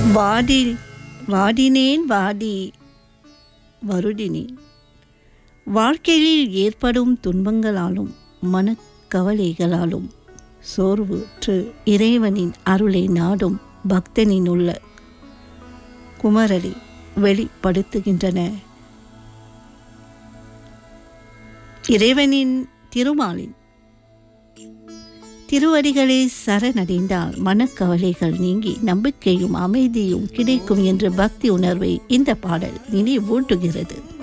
வாடி வாடினேன் வாடி வருடினேன் வாழ்க்கையில் ஏற்படும் துன்பங்களாலும் மனக்கவலைகளாலும் சோர்வுற்று இறைவனின் அருளை நாடும் பக்தனின் உள்ள குமரலை வெளிப்படுத்துகின்றன இறைவனின் திருமாலின் திருவடிகளை சரணடைந்தால் மனக்கவலைகள் நீங்கி நம்பிக்கையும் அமைதியும் கிடைக்கும் என்ற பக்தி உணர்வை இந்த பாடல் நினைவூட்டுகிறது